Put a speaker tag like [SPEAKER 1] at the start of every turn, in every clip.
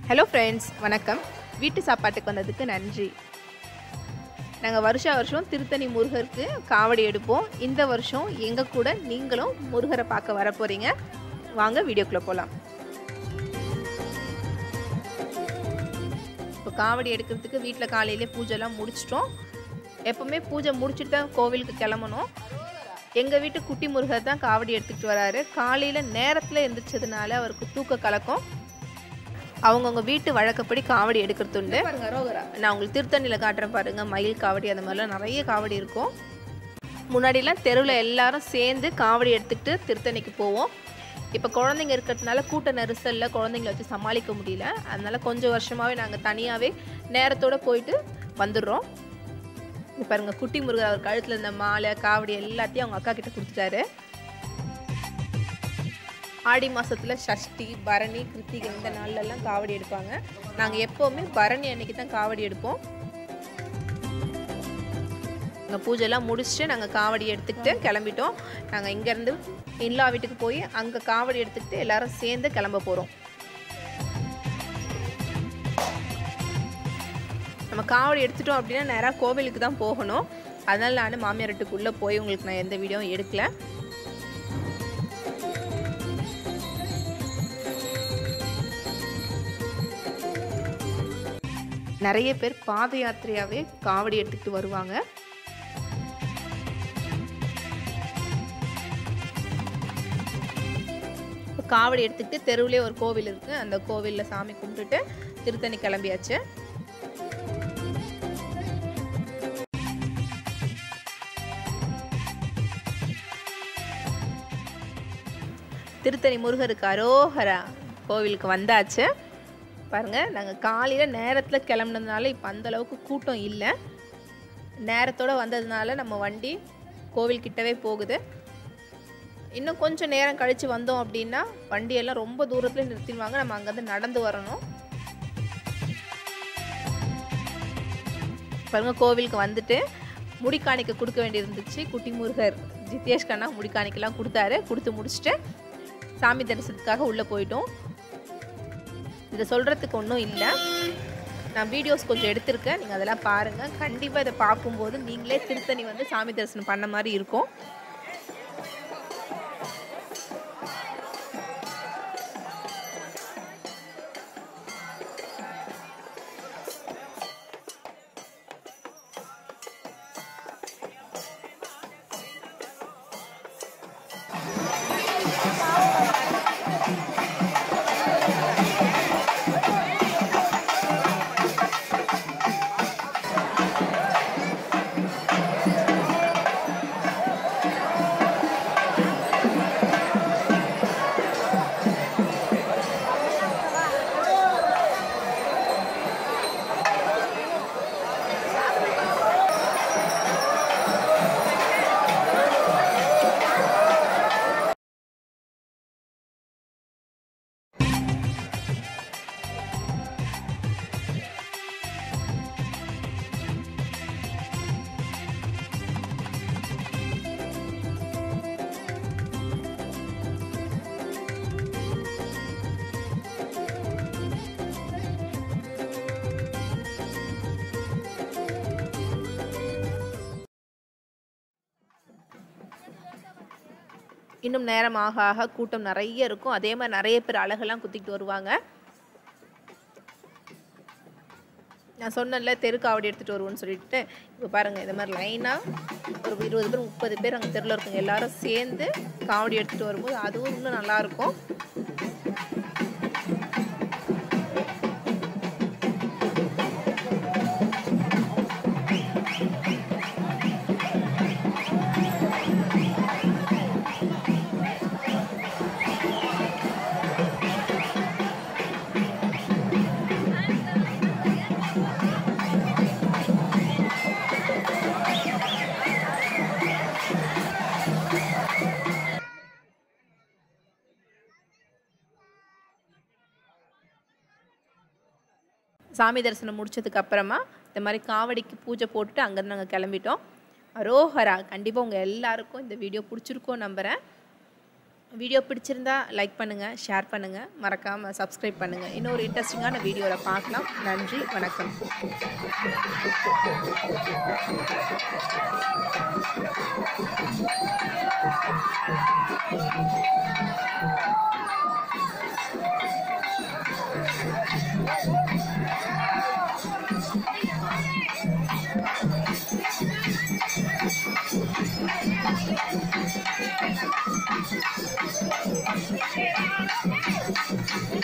[SPEAKER 1] Hello friends வணக்கம் வீட்டு சாப்பாட்டுக்கு வந்ததுக்கு நன்றி நாங்கள் வருஷா வருஷம் திருத்தணி முருகருக்கு காவடி எடுப்போம் இந்த வருஷம் எங்கள் கூட நீங்களும் முருகரை பார்க்க வர போகிறீங்க வாங்க வீடியோக்குள்ளே போகலாம் இப்போ காவடி எடுக்கிறதுக்கு வீட்டில் காலையிலே பூஜைலாம் முடிச்சிட்டோம் எப்போவுமே பூஜை முடிச்சுட்டு தான் கோவிலுக்கு கிளம்பணும் எங்கள் வீட்டு குட்டி முருகர் தான் காவடி எடுத்துக்கிட்டு வராரு காலையில் நேரத்தில் எந்திரிச்சதுனால அவருக்கு தூக்க கலக்கம் அவங்கவுங்க வீட்டு வழக்கப்படி காவடி எடுக்கிறது உண்டு நான் உங்களுக்கு திருத்தணியில் காட்டுறேன் பாருங்க மயில் காவடி அந்த மாதிரிலாம் நிறைய காவடி இருக்கும் முன்னாடிலாம் தெருவில் எல்லாரும் சேர்ந்து காவடி எடுத்துக்கிட்டு திருத்தணிக்கு போவோம் இப்போ குழந்தைங்க இருக்கிறதுனால கூட்ட நெரிசலில் குழந்தைங்கள வச்சு சமாளிக்க முடியல அதனால கொஞ்சம் வருஷமாகவே நாங்கள் தனியாகவே நேரத்தோடு போயிட்டு வந்துடுறோம் இங்க பாருங்க குட்டி முருகர் அவர் கழுத்தில் இருந்த மாலை காவடி எல்லாத்தையும் அவங்க அக்கா கிட்ட கொடுத்துட்டாரு ஆடி மாசத்துல சஷ்டி பரணி கிருத்திகை இந்த நாள்லலாம் காவடி எடுப்பாங்க நாங்கள் எப்போவுமே பரணி அன்னைக்கு தான் காவடி எடுப்போம் நாங்கள் பூஜைலாம் முடிச்சுட்டு நாங்கள் காவடி எடுத்துக்கிட்டு கிளம்பிட்டோம் நாங்கள் இங்கேருந்து இன்லா வீட்டுக்கு போய் அங்கே காவடி எடுத்துக்கிட்டு எல்லாரும் சேர்ந்து கிளம்ப போகிறோம் நம்ம காவடி எடுத்துட்டோம் அப்படின்னா நேராக கோவிலுக்கு தான் போகணும் அதனால நான் மாமியார் வீட்டுக்குள்ளே போய் உங்களுக்கு நான் எந்த வீடியோவும் எடுக்கல நிறைய பேர் பாத யாத்திரையாகவே காவடி எடுத்துக்கிட்டு வருவாங்க இப்போ காவடி எடுத்துக்கிட்டு தெருவுலேயே ஒரு கோவில் இருக்குது அந்த கோவிலில் சாமி கும்பிட்டுட்டு திருத்தணி கிளம்பியாச்சு திருத்தணி முருகருக்கு அரோஹரா கோவிலுக்கு வந்தாச்சு பாருங்கள் நாங்கள் காலையில் நேரத்தில் கிளம்புனதுனால இப்போ அந்தளவுக்கு கூட்டம் இல்லை நேரத்தோடு வந்ததுனால நம்ம வண்டி கோவில் கிட்டவே போகுது இன்னும் கொஞ்சம் நேரம் கழித்து வந்தோம் அப்படின்னா வண்டியெல்லாம் ரொம்ப தூரத்தில் நிறுத்திடுவாங்க நம்ம அங்கேருந்து நடந்து வரணும் பாருங்க கோவிலுக்கு வந்துட்டு முடிக்காணிக்க கொடுக்க வேண்டியிருந்துச்சு குட்டி முருகர் ஜித்தேஷ் கண்ணா முடிக்காணிக்கெல்லாம் கொடுத்தாரு கொடுத்து முடிச்சுட்டு சாமி தரிசனத்துக்காக உள்ளே போயிட்டோம் இதை சொல்கிறதுக்கு ஒன்றும் இல்லை நான் வீடியோஸ் கொஞ்சம் எடுத்திருக்கேன் நீங்கள் அதெல்லாம் பாருங்கள் கண்டிப்பாக இதை பார்க்கும்போது நீங்களே திருத்தணி வந்து சாமி தரிசனம் பண்ண மாதிரி இருக்கும் இன்னும் நேரம் ஆக ஆக கூட்டம் நிறைய இருக்கும் அதே மாதிரி நிறைய பேர் அழகெல்லாம் குத்திக்கிட்டு வருவாங்க நான் சொன்னேன்ல தெருக்காவடி எடுத்துகிட்டு வருவோன்னு சொல்லிட்டு இப்போ பாருங்கள் இந்த மாதிரி லைனாக ஒரு இருபது பேர் முப்பது பேர் அங்கே தெருவில் இருக்குங்க எல்லாரும் சேர்ந்து காவடி எடுத்துகிட்டு வரும்போது அதுவும் இன்னும் நல்லாயிருக்கும் சாமி தரிசனம் முடிச்சதுக்கு அப்புறமா இந்த மாதிரி காவடிக்கு பூஜை போட்டுட்டு அங்கேருந்து நாங்கள் கிளம்பிட்டோம் அரோஹரா கண்டிப்பாக உங்கள் எல்லாருக்கும் இந்த வீடியோ பிடிச்சிருக்கோம் நம்புகிறேன் வீடியோ பிடிச்சிருந்தா லைக் பண்ணுங்கள் ஷேர் பண்ணுங்கள் மறக்காமல் சப்ஸ்கிரைப் பண்ணுங்கள் இன்னொரு இன்ட்ரெஸ்டிங்கான வீடியோவில் பார்க்கலாம் நன்றி வணக்கம்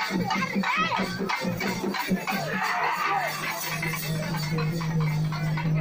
[SPEAKER 2] Thank you.